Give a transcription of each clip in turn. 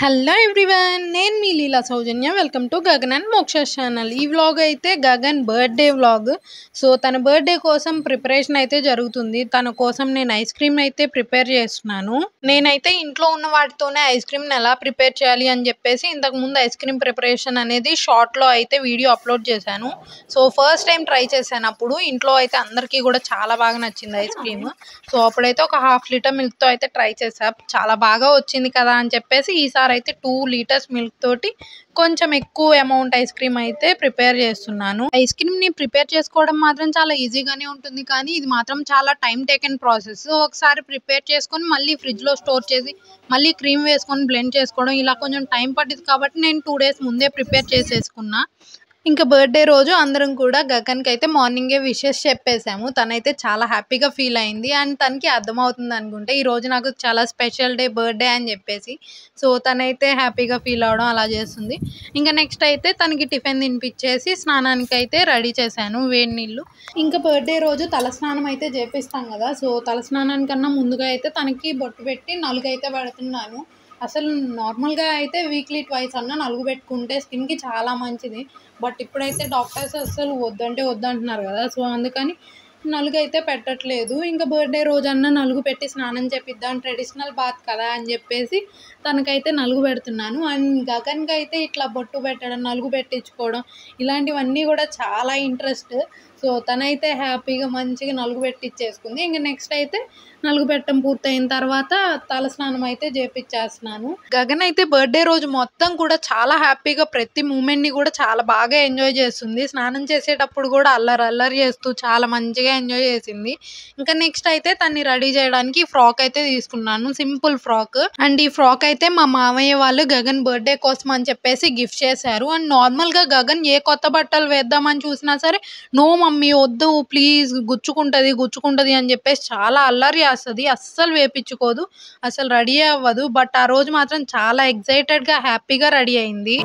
Hello everyone నేను మీ Leela Soujanya welcome to Gagan and Moksha channel ఈ వ్లాగ్ అయితే గగన్ బర్త్డే వ్లాగ్ సో తన బర్త్డే కోసం ప్రిపరేషన్ అయితే జరుగుతుంది తన కోసం నేను ఐస్ క్రీమ్ అయితే ప్రిపేర్ చేస్తున్నాను నేనైతే ఇంట్లో ఉన్న వాటితోనే ఐస్ క్రీమ్ ఎలా ప్రిపేర్ చేయాలి అని చెప్పేసి ఇంతకు ముందు ఐస్ క్రీమ్ ప్రిపరేషన్ అనేది షార్ట్ లో అయితే వీడియో అప్లోడ్ చేశాను సో ఫస్ట్ టైం ట్రై చేశాను అప్పుడు ఇంట్లో అయితే అందరికీ కూడా చాలా బాగా నచ్చింది ఐస్ క్రీమ్ సో అప్పుడైతే ఒక హాఫ్ లీటర్ మిల్క్ తో అయితే ట్రై చేసా చాలా బాగా వచ్చింది కదా అని చెప్పేసి ఈసారి అయితే టూ లీటర్స్ మిల్క్ తోటి కొంచెం ఎక్కువ అమౌంట్ ఐస్ క్రీమ్ అయితే ప్రిపేర్ చేస్తున్నాను ఐస్ క్రీమ్ ని ప్రిపేర్ చేసుకోవడం మాత్రం చాలా ఈజీగానే ఉంటుంది కానీ ఇది మాత్రం చాలా టైం టేకెన్ ప్రాసెస్ ఒకసారి ప్రిపేర్ చేసుకొని మళ్ళీ ఫ్రిడ్జ్ లో స్టోర్ చేసి మళ్ళీ క్రీమ్ వేసుకొని బ్లెండ్ చేసుకోవడం ఇలా కొంచెం టైం పట్టింది కాబట్టి నేను టూ డేస్ ముందే ప్రిపేర్ చేసేసుకున్నా ఇంకా బర్త్డే రోజు అందరం కూడా గగన్కి అయితే మార్నింగే విషెస్ చెప్పేసాము తనైతే చాలా హ్యాపీగా ఫీల్ అయింది అండ్ తనకి అర్థమవుతుంది అనుకుంటే ఈ రోజు నాకు చాలా స్పెషల్ డే బర్త్డే అని చెప్పేసి సో తనైతే హ్యాపీగా ఫీల్ అవడం అలా చేస్తుంది ఇంకా నెక్స్ట్ అయితే తనకి టిఫిన్ తినిపించేసి స్నానానికి అయితే రెడీ చేశాను వేడి నీళ్ళు ఇంకా బర్త్డే రోజు తలస్నానం అయితే చేపిస్తాం కదా సో తలస్నానానికన్నా ముందుగా అయితే తనకి బొట్టు పెట్టి నలుగైతే పెడుతున్నాను అసలు నార్మల్గా అయితే వీక్లీ ట్వైస్ అన్న నలుగు పెట్టుకుంటే స్కిన్కి చాలా మంచిది బట్ ఇప్పుడైతే డాక్టర్స్ అసలు వద్దంటే వద్దంటున్నారు కదా సో అందుకని నలుగు అయితే పెట్టట్లేదు ఇంకా బర్త్డే రోజన్నా నలుగు పెట్టి స్నానం చేపిద్దాం ట్రెడిషనల్ బాత్ కదా అని చెప్పేసి తనకైతే నలుగు పెడుతున్నాను అండ్ గగన్కి అయితే ఇట్లా బొట్టు పెట్టడం నలుగు పెట్టించుకోవడం ఇలాంటివన్నీ కూడా చాలా ఇంట్రెస్ట్ సో తనైతే హ్యాపీగా మంచిగా నలుగు పెట్టించేసుకుంది ఇంకా నెక్స్ట్ అయితే నలుగు పెట్టడం పూర్తయిన తర్వాత తలస్నానం అయితే చేపించేస్తున్నాను గగన్ అయితే బర్త్డే రోజు మొత్తం కూడా చాలా హ్యాపీగా ప్రతి మూమెంట్ ని కూడా చాలా బాగా ఎంజాయ్ చేస్తుంది స్నానం చేసేటప్పుడు కూడా అల్లరి అల్లరి చేస్తూ చాలా మంచిగా ఎంజాయ్ చేసింది ఇంకా నెక్స్ట్ అయితే తన్ని రెడీ చేయడానికి ఫ్రాక్ అయితే తీసుకున్నాను సింపుల్ ఫ్రాక్ అండ్ ఈ ఫ్రాక్ అయితే మా మామయ్య వాళ్ళు గగన్ బర్త్డే కోసం అని చెప్పేసి గిఫ్ట్ చేశారు అండ్ నార్మల్ గా గగన్ ఏ కొత్త బట్టలు వేద్దామని చూసినా సరే నో మమ్మీ వద్దు ప్లీజ్ గుచ్చుకుంటది గుచ్చుకుంటది అని చెప్పేసి చాలా అల్లరి చేస్తుంది అస్సలు వేపించుకోదు అసలు రెడీ అవ్వదు బట్ ఆ రోజు మాత్రం చాలా ఎక్సైటెడ్ గా హ్యాపీగా రెడీ అయింది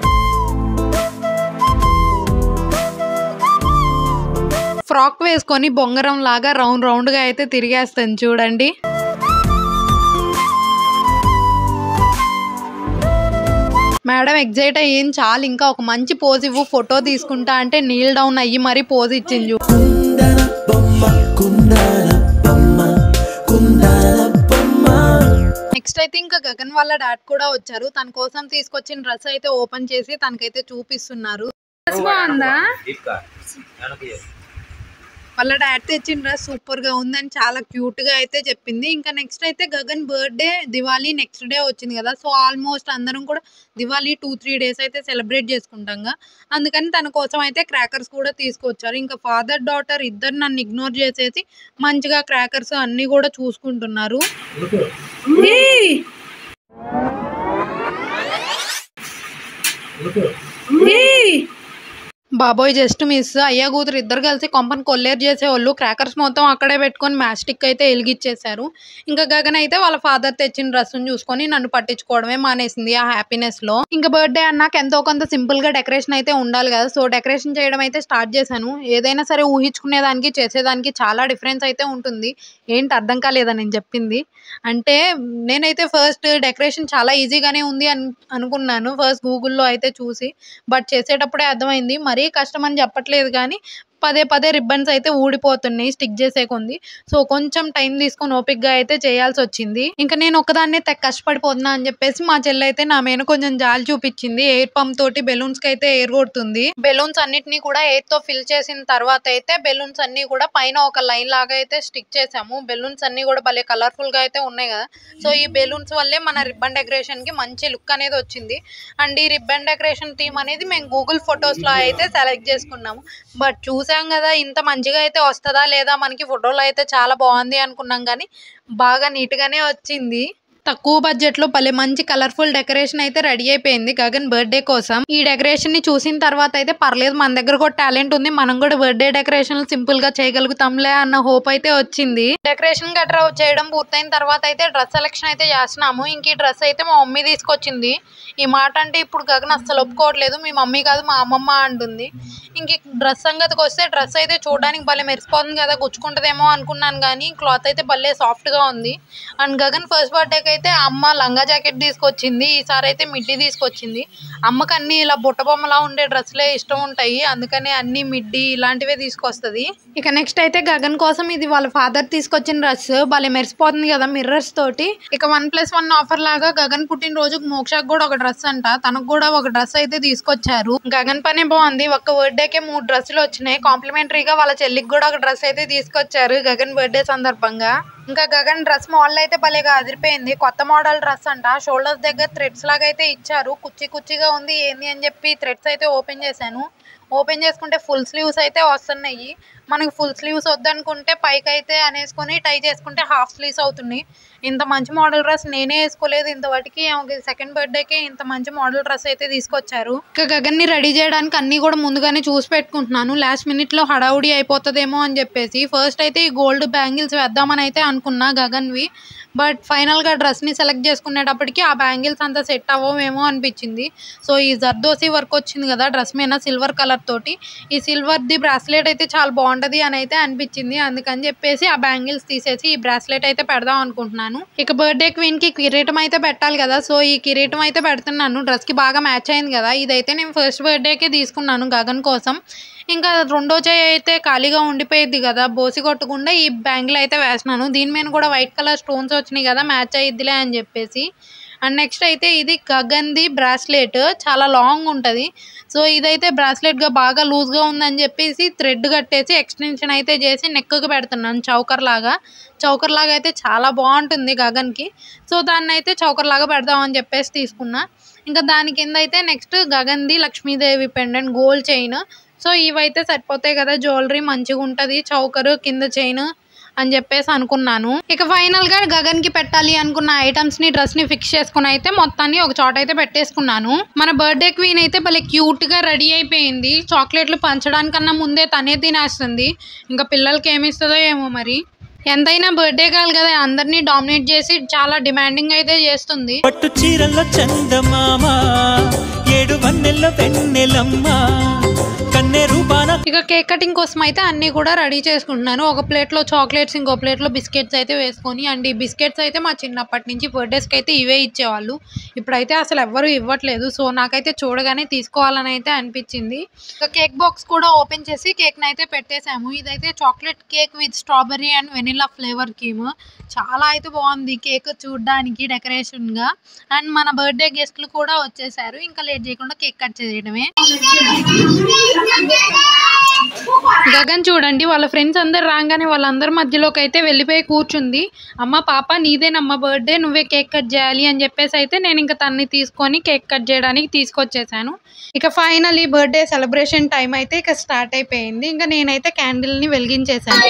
ఫ్రాక్ వేసుకొని బొంగరం లాగా రౌండ్ రౌండ్ గా అయితే తిరిగేస్తాను చూడండి మేడం ఎగ్జైట్ అయ్యింది చాలు ఇంకా ఒక మంచి పోజ్ ఇవ్వు ఫోటో తీసుకుంటా అంటే నీల్ డౌన్ అయ్యి మరీ పోజ్ ఇచ్చింది చూ. కుందన బొమ్మ కుందన బొమ్మ కుందన బొమ్మ నెక్స్ట్ అయితే ఇంకా గగన్ వాళ్ళ డాడ్ కూడా వచ్చారు తన కోసం తీసుకొచ్చిన డ్రెస్ అయితే ఓపెన్ చేసి తనకైతే చూపిస్తున్నారు డ్రెస్ బాగుందా వాళ్ళ డాడ్ తెచ్చిన డ్రెస్ సూపర్ గా ఉందని చాలా క్యూట్ గా అయితే చెప్పింది ఇంకా నెక్స్ట్ అయితే Gagan birthday Diwali next day వచ్చింది కదా సో ఆల్మోస్ట్ అందరం కూడా దివాళీ టూ త్రీ డేస్ అయితే సెలబ్రేట్ చేసుకుంటాం కదా అందుకని తన కోసం అయితే క్రాకర్స్ కూడా తీసుకొచ్చారు ఇంకా ఫాదర్ డాటర్ ఇద్దరు నన్ను ఇగ్నోర్ చేసేసి మంచిగా క్రాకర్స్ అన్ని కూడా చూసుకుంటున్నారు ఏయ్! ఏయ్! బాబోయ్ జస్ట్ మిస్ అయ్యా కూతురు ఇద్దరు కలిసి కొంపని కొల్లేరు చేసేవాళ్ళు క్రాకర్స్ మొత్తం అక్కడే పెట్టుకొని మ్యాచ్ స్టిక్ అయితే వెలిగిచ్చేశారు ఇంకా గగన్ అయితే వాళ్ళ ఫాదర్ తెచ్చిన డ్రెస్ చూసుకొని నన్ను పట్టించుకోవడమే మానేసింది ఆ హ్యాపీనెస్ లో ఇంకా బర్త్డే అన్నాక ఎంతో కొంత సింపుల్ గా డెకరేషన్ అయితే ఉండాలి కదా సో డెకరేషన్ చేయడం అయితే స్టార్ట్ చేశాను ఏదైనా సరే ఊహించుకునేదానికి చేసేదానికి చాలా డిఫరెన్స్ అయితే ఉంటుంది ఏంటి అర్థం కాలేదా నేను చెప్పింది అంటే నేనైతే ఫస్ట్ డెకరేషన్ చాలా ఈజీగానే ఉంది అని అనుకున్నాను ఫస్ట్ గూగుల్లో అయితే చూసి బట్ చేసేటప్పుడే అర్థమైంది మరీ కష్టం అని చెప్పట్లేదు కానీ పదే పదే రిబ్బన్స్ అయితే ఊడిపోతున్నాయి స్టిక్ చేసే కొంది సో కొంచెం టైం తీసుకొని ఓపిక్గా అయితే చేయాల్సి వచ్చింది ఇంకా నేను ఒక్కదాన్నే తెగ కష్టపడిపోతున్నా అని చెప్పేసి మా చెల్లి అయితే నా మీద కొంచెం జాలి చూపించింది ఎయిర్ పంప్ తోటి బెలూన్స్ కి అయితే ఎయిర్ కొడుతుంది బెలూన్స్ అన్నిటిని కూడా ఎయిర్ తో ఫిల్ చేసిన తర్వాత అయితే బెలూన్స్ అన్ని కూడా పైన ఒక లైన్ లాగా అయితే స్టిక్ చేసాము బెలూన్స్ అన్ని కూడా భలే కలర్ఫుల్ గా అయితే ఉన్నాయి కదా సో ఈ బెలూన్స్ వల్లే మన రిబ్బన్ డెకరేషన్ కి మంచి లుక్ అనేది వచ్చింది అండ్ ఈ రిబ్బన్ డెకరేషన్ థీమ్ అనేది మేము గూగుల్ ఫొటోస్ లో అయితే సెలెక్ట్ చేసుకున్నాము బట్ చూసాం కదా ఇంత మంచిగా అయితే వస్తుందా లేదా మనకి ఫోటోలో అయితే చాలా బాగుంది అనుకున్నాం కానీ బాగా నీట్ గానే వచ్చింది తక్కువ బడ్జెట్ లో భలే మంచి కలర్ఫుల్ డెకరేషన్ అయితే రెడీ అయిపోయింది గగన్ బర్త్డే కోసం ఈ డెకరేషన్ ని చూసిన తర్వాత అయితే పర్లేదు మన దగ్గర కూడా టాలెంట్ ఉంది మనం కూడా బర్త్డే డెకరేషన్ సింపుల్ గా చేయగలుగుతాంలే అన్న హోప్ అయితే వచ్చింది డెకరేషన్ గట్రా చేయడం పూర్తయిన తర్వాత అయితే డ్రెస్ సెలెక్షన్ అయితే చేస్తున్నాము ఇంక ఈ డ్రెస్ అయితే మా మమ్మీ తీసుకొచ్చింది ఈ మాట అంటే ఇప్పుడు గగన్ అస్సలు ఒప్పుకోవట్లేదు మీ మమ్మీ కాదు మా అమ్మమ్మ అంటుంది ఇంక డ్రెస్ సంగతికి వస్తే డ్రెస్ అయితే చూడడానికి భలే మెరిసిపోతుంది కదా గుచ్చుకుంటదేమో అనుకున్నాను కానీ క్లాత్ అయితే భలే సాఫ్ట్ గా ఉంది అండ్ గగన్ ఫస్ట్ బర్త్డేకి అయితే అమ్మ లంగా జాకెట్ తీసుకొచ్చింది ఈసారి అయితే మిడ్డీ తీసుకొచ్చింది అమ్మకి అన్ని ఇలా బుట్ట బొమ్మలా ఉండే డ్రెస్సులే ఇష్టం ఉంటాయి అందుకని అన్ని మిడ్డీ ఇలాంటివే తీసుకొస్తుంది ఇక నెక్స్ట్ అయితే గగన్ కోసం ఇది వాళ్ళ ఫాదర్ తీసుకొచ్చిన డ్రెస్ భలే మెరిసిపోతుంది కదా మిర్రర్స్ తోటి ఇక వన్ ప్లస్ వన్ ఆఫర్ లాగా గగన్ పుట్టినరోజుకి మోక్షకు కూడా ఒక డ్రెస్ అంట తనకు కూడా ఒక డ్రెస్ అయితే తీసుకొచ్చారు గగన్ పనే బాగుంది ఒక్క బర్త్డేకే మూడు డ్రెస్సులు వచ్చినాయి కాంప్లిమెంటరీగా వాళ్ళ చెల్లికి కూడా ఒక డ్రెస్ అయితే తీసుకొచ్చారు గగన్ బర్త్డే సందర్భంగా ఇంకా గగన్ డ్రెస్ మోడల్ అయితే భలేగా అదిరిపోయింది కొత్త మోడల్ డ్రెస్ అంట షోల్డర్స్ దగ్గర థ్రెడ్స్ లాగా అయితే ఇచ్చారు కుచ్చి కుచ్చిగా ఉంది ఏంది అని చెప్పి థ్రెడ్స్ అయితే ఓపెన్ చేశాను ఓపెన్ చేసుకుంటే ఫుల్ స్లీవ్స్ అయితే వస్తున్నాయి మనకి ఫుల్ స్లీవ్స్ వద్దనుకుంటే పైకి అయితే అనేసుకొని టై చేసుకుంటే హాఫ్ స్లీవ్స్ అవుతున్నాయి ఇంత మంచి మోడల్ డ్రెస్ నేనే వేసుకోలేదు ఇంతవాటికి సెకండ్ బర్త్డేకి ఇంత మంచి మోడల్ డ్రెస్ అయితే తీసుకొచ్చారు ఇక గగన్ని రెడీ చేయడానికి అన్ని కూడా ముందుగానే చూసి పెట్టుకుంటున్నాను లాస్ట్ మినిట్ లో హడావుడి అయిపోతుందేమో అని చెప్పేసి ఫస్ట్ అయితే ఈ గోల్డ్ బ్యాంగిల్స్ వేద్దామని అయితే అనుకున్నా గగన్వి బట్ ఫైనల్గా డ్రెస్ని సెలెక్ట్ చేసుకునేటప్పటికి ఆ బ్యాంగిల్స్ అంతా సెట్ అవ్వమేమో అనిపించింది సో ఈ జర్దోసి వర్క్ వచ్చింది కదా డ్రెస్ మీద సిల్వర్ కలర్ తోటి ఈ సిల్వర్ది బ్రాస్లెట్ అయితే చాలా బాగుంటది అని అయితే అనిపించింది అందుకని చెప్పేసి ఆ బ్యాంగిల్స్ తీసేసి ఈ బ్రాస్లెట్ అయితే పెడదాం అనుకుంటున్నాను ఇక బర్త్డే క్వీన్ కి కిరీటం అయితే పెట్టాలి కదా సో ఈ కిరీటం అయితే పెడుతున్నాను డ్రెస్ కి బాగా మ్యాచ్ అయింది కదా ఇదైతే నేను ఫస్ట్ బర్త్డేకే తీసుకున్నాను గగన్ కోసం ఇంకా రెండో చేయి అయితే ఖాళీగా ఉండిపోయింది కదా బోసి కొట్టకుండా ఈ బ్యాంగిల్ అయితే వేసినాను దీని మీద కూడా వైట్ కలర్ స్టోన్స్ వచ్చినాయి కదా మ్యాచ్ అయ్యిద్దిలే అని చెప్పేసి అండ్ నెక్స్ట్ అయితే ఇది గగన్ది బ్రాస్లెట్ చాలా లాంగ్ ఉంటుంది సో ఇదైతే బ్రాస్లెట్గా బాగా లూజ్గా ఉందని చెప్పేసి థ్రెడ్ కట్టేసి ఎక్స్టెన్షన్ అయితే చేసి నెక్కి పెడుతున్నాను చౌకర్ లాగా చౌకర్ లాగా అయితే చాలా బాగుంటుంది గగన్కి సో దాన్ని అయితే చౌకర్ లాగా పెడదామని చెప్పేసి తీసుకున్నా ఇంకా దాని కింద అయితే నెక్స్ట్ గగన్ది Lakshmidevi pendant gold chain so ఇవైతే సరిపోతాయి కదా జ్యువెలరీ మంచిగా ఉంటుంది చౌకరు కింద చైన్ అని చెప్పేసి అనుకున్నాను ఇక ఫైనల్ గా గగన్ కి పెట్టాలి అనుకున్న ఐటమ్స్ ని డ్రెస్ ని ఫిక్స్ చేసుకుని అయితే మొత్తాన్ని ఒక చోట అయితే పెట్టేసుకున్నాను మన బర్త్డే క్వీన్ అయితే భలే క్యూట్ గా రెడీ అయిపోయింది చాక్లెట్లు పంచడానికన్నా ముందే తనే తినేస్తుంది ఇంకా పిల్లలకి ఏమి ఇస్తుందో ఏమో మరి ఎంతైనా బర్త్డే కాదు కదా అందరినీ డామినేట్ చేసి చాలా డిమాండింగ్ అయితే చేస్తుంది పట్టు చీరల్లో చందమామ ఏడు వన్నెల్లో వెన్నెలమ్మ కన్నె రూపాన ఇక కేక్ కటింగ్ కోసం అయితే అన్ని కూడా రెడీ చేసుకుంటున్నాను ఒక ప్లేట్లో చాక్లెట్స్ ఇంకో ప్లేట్లో బిస్కెట్స్ అయితే వేసుకొని అండ్ ఈ బిస్కెట్స్ అయితే మా చిన్నప్పటి నుంచి బర్త్డేస్కి అయితే ఇవే ఇచ్చేవాళ్ళు ఇప్పుడైతే అసలు ఎవ్వరూ ఇవ్వట్లేదు సో నాకైతే చూడగానే తీసుకోవాలని అయితే అనిపించింది ఇక కేక్ బాక్స్ కూడా ఓపెన్ చేసి కేక్ని అయితే పెట్టేశాము ఇదైతే chocolate cake with strawberry and vanilla flavour cream చాలా అయితే బాగుంది కేక్ చూడడానికి డెకరేషన్గా అండ్ మన బర్త్డే గెస్ట్లు కూడా వచ్చేసారు ఇంకా లేట్ చేయకుండా కేక్ కట్ చేయడమే గగన్ చూడండి వాళ్ళ ఫ్రెండ్స్ అందరు రాగానే వాళ్ళందరి మధ్యలోకి అయితే వెళ్ళిపోయి కూర్చుంది అమ్మ పాప నీదేనమ్మ బర్త్డే నువ్వే కేక్ కట్ చేయాలి అని చెప్పేసి అయితే నేను ఇంకా తన్ని తీసుకొని కేక్ కట్ చేయడానికి తీసుకొచ్చేసాను ఇక ఫైనలీ బర్త్డే సెలబ్రేషన్ టైం అయితే ఇక స్టార్ట్ అయిపోయింది ఇంకా నేనైతే క్యాండిల్ని వెలిగించేసాను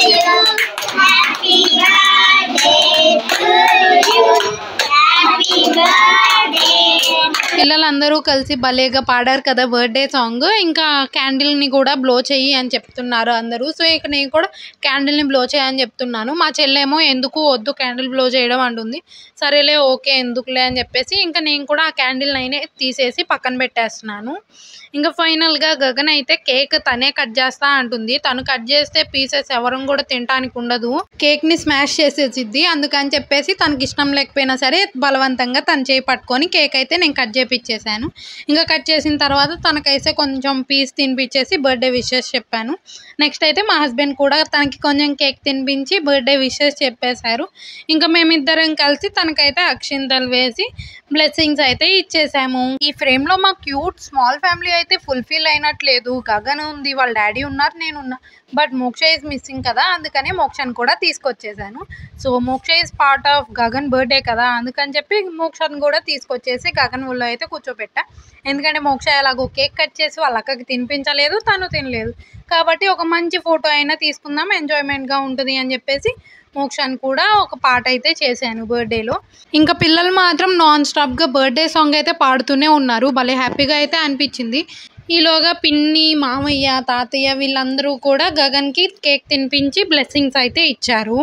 పిల్లలందరూ కలిసి భలేగా పాడారు కదా బర్త్డే సాంగ్ ఇంకా క్యాండిల్ ని కూడా బ్లో చెయ్యి అని చెప్తున్నారు అందరూ సో ఇక నేను కూడా క్యాండిల్ ని బ్లో చేయని చెప్తున్నాను మా చెల్లెమో ఎందుకు వద్దు క్యాండిల్ బ్లో చేయడం అంటుంది సరేలే ఓకే ఎందుకులే అని చెప్పేసి ఇంకా నేను కూడా ఆ క్యాండిల్ నైనే తీసేసి పక్కన పెట్టేస్తున్నాను ఇంకా ఫైనల్ గా గగన్ అయితే కేక్ తనే కట్ చేస్తా అంటుంది తను కట్ చేస్తే పీసెస్ ఎవరం కూడా తినడానికి ఉండదు కేక్ ని స్మాష్ చేసేసిద్ది అందుకని చెప్పేసి తనకి ఇష్టం లేకపోయినా సరే బలవంతంగా తన చేయి పట్టుకొని కేక్ అయితే నేను కట్ చేపిచ్చేసాను ఇంకా కట్ చేసిన తర్వాత తనకైతే కొంచెం పీస్ తినిపించేసి బర్త్డే విషెస్ చెప్పాను నెక్స్ట్ అయితే మా హస్బెండ్ కూడా తనకి కొంచెం కేక్ తినిపించి బర్త్డే విషెస్ చెప్పేశారు ఇంకా మేమిద్దరం కలిసి తనకైతే అక్షింతలు వేసి బ్లెస్సింగ్స్ అయితే ఇచ్చేసాము ఈ ఫ్రేమ్ లో మా క్యూట్ స్మాల్ ఫ్యామిలీ అయితే ఫుల్ఫిల్ అయినట్లేదు గగన్ ఉంది వాళ్ళ డాడీ ఉన్నారు నేను ఉన్నా బట్ మోక్ష ఇస్ మిస్సింగ్ కదా అందుకనే మోక్షని కూడా తీసుకొచ్చేసాను so Moksha is part of Gagan birthday కదా అందుకని చెప్పి మోక్షని కూడా తీసుకొచ్చేసి గగన్ ఊళ్ళో అయితే కూర్చోపెట్టా ఎందుకంటే మోక్ష ఎలాగో కేక్ కట్ చేసి వాళ్ళ అక్కకి తినిపించలేదు తను తినలేదు కాబట్టి ఒక మంచి ఫోటో అయినా తీసుకుందాం ఎంజాయ్మెంట్గా ఉంటుంది అని చెప్పేసి మోక్షాన్ని కూడా ఒక పాట అయితే చేశాను బర్త్డేలో ఇంకా పిల్లలు మాత్రం నాన్ స్టాప్గా బర్త్డే సాంగ్ అయితే పాడుతూనే ఉన్నారు భలే హ్యాపీగా అయితే అనిపించింది ఈలోగా పిన్ని మామయ్య తాతయ్య వీళ్ళందరూ కూడా గగన్కి కేక్ తినిపించి బ్లెస్సింగ్స్ అయితే ఇచ్చారు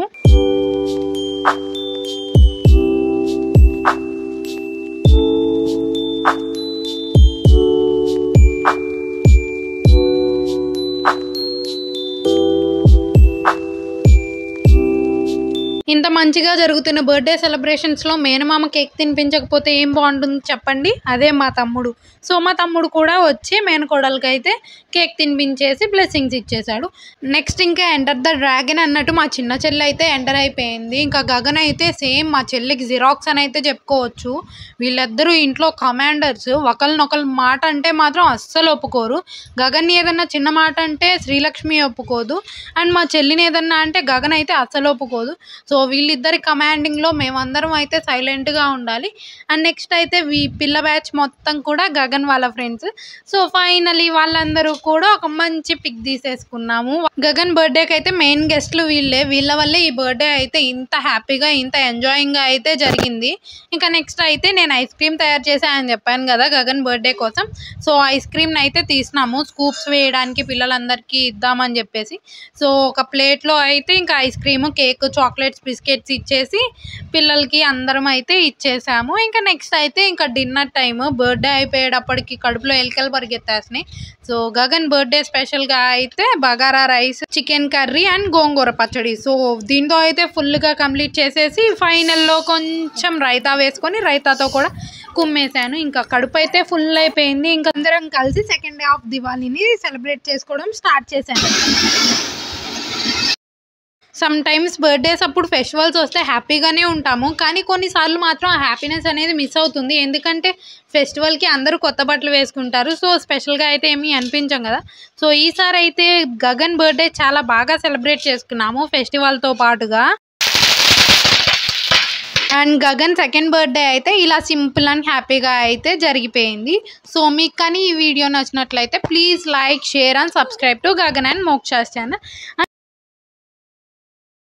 ఇంత మంచిగా జరుగుతున్న బర్త్డే సెలబ్రేషన్స్లో మేనమామ కేక్ తినిపించకపోతే ఏం బాగుంటుంది చెప్పండి అదే మా తమ్ముడు సో మా తమ్ముడు కూడా వచ్చి మేనకోడలకి అయితే కేక్ తినిపించేసి బ్లెస్సింగ్స్ ఇచ్చేశాడు నెక్స్ట్ ఇంకా ఎంటర్ ద డ్రాగన్ అన్నట్టు మా చిన్న చెల్లి అయితే ఎంటర్ అయిపోయింది ఇంకా గగన్ అయితే సేమ్ మా చెల్లికి జిరాక్స్ అని అయితే చెప్పుకోవచ్చు వీళ్ళిద్దరూ ఇంట్లో కమాండర్స్ ఒకరినొకరు మాట అంటే మాత్రం అస్సలు ఒప్పుకోరు గగన్ ఏదన్నా చిన్న మాట అంటే శ్రీలక్ష్మి ఒప్పుకోదు అండ్ మా చెల్లిని ఏదన్నా అంటే గగన్ అయితే అస్సలు ఒప్పుకోదు సో వీళ్ళిద్దరి కమాండింగ్లో మేమందరం అయితే సైలెంట్గా ఉండాలి అండ్ నెక్స్ట్ అయితే వీ పిల్ల బ్యాచ్ మొత్తం కూడా గగన్ వాళ్ళ ఫ్రెండ్స్ సో ఫైనలీ వాళ్ళందరూ కూడా ఒక మంచి పిక్ తీసేసుకున్నాము గగన్ బర్త్డేకి అయితే మెయిన్ గెస్ట్లు వీళ్ళే వీళ్ళ వల్లే ఈ బర్త్డే అయితే ఇంత హ్యాపీగా ఇంత ఎంజాయింగ్గా అయితే జరిగింది ఇంకా నెక్స్ట్ అయితే నేను ఐస్ క్రీమ్ తయారు చేశానని చెప్పాను కదా గగన్ బర్త్డే కోసం సో ఐస్ క్రీమ్ని అయితే తీసినాము స్కూప్స్ వేయడానికి పిల్లలందరికీ ఇద్దామని చెప్పేసి సో ఒక ప్లేట్లో అయితే ఇంకా ice cream cake chocolates biscuits ఇచ్చేసి పిల్లలకి అందరం అయితే ఇచ్చేసాము ఇంకా నెక్స్ట్ అయితే ఇంకా డిన్నర్ టైం బర్త్డే అయిపోయేటప్పటికి కడుపులో ఎలుకలు పరిగెత్తేసినాయి సో గగన్ బర్త్డే స్పెషల్గా అయితే bagara rice chicken curry and గోంగూర పచ్చడి సో దీంతో అయితే ఫుల్గా కంప్లీట్ చేసేసి ఫైనల్లో కొంచెం రైతా వేసుకొని రైతాతో కూడా కుమ్మేశాను ఇంకా కడుపు అయితే ఫుల్ అయిపోయింది ఇంకా అందరం కలిసి సెకండ్ డే ఆఫ్ దివాళీని సెలబ్రేట్ చేసుకోవడం స్టార్ట్ చేశాను సమ్ టైమ్స్ బర్త్డేస్ అప్పుడు ఫెస్టివల్స్ వస్తే హ్యాపీగానే ఉంటాము కానీ కొన్నిసార్లు మాత్రం ఆ హ్యాపీనెస్ అనేది మిస్ అవుతుంది ఎందుకంటే ఫెస్టివల్కి అందరూ కొత్త బట్టలు వేసుకుంటారు సో స్పెషల్గా అయితే ఏమీ అనిపించం కదా సో ఈసారి అయితే గగన్ బర్త్డే చాలా బాగా సెలబ్రేట్ చేసుకున్నాము ఫెస్టివల్తో పాటుగా అండ్ గగన్ సెకండ్ బర్త్డే అయితే ఇలా సింపుల్ అండ్ హ్యాపీగా అయితే జరిగిపోయింది సో మీకు కానీ ఈ వీడియో నచ్చినట్లయితే please like share and subscribe to Gagan and Moksha's channel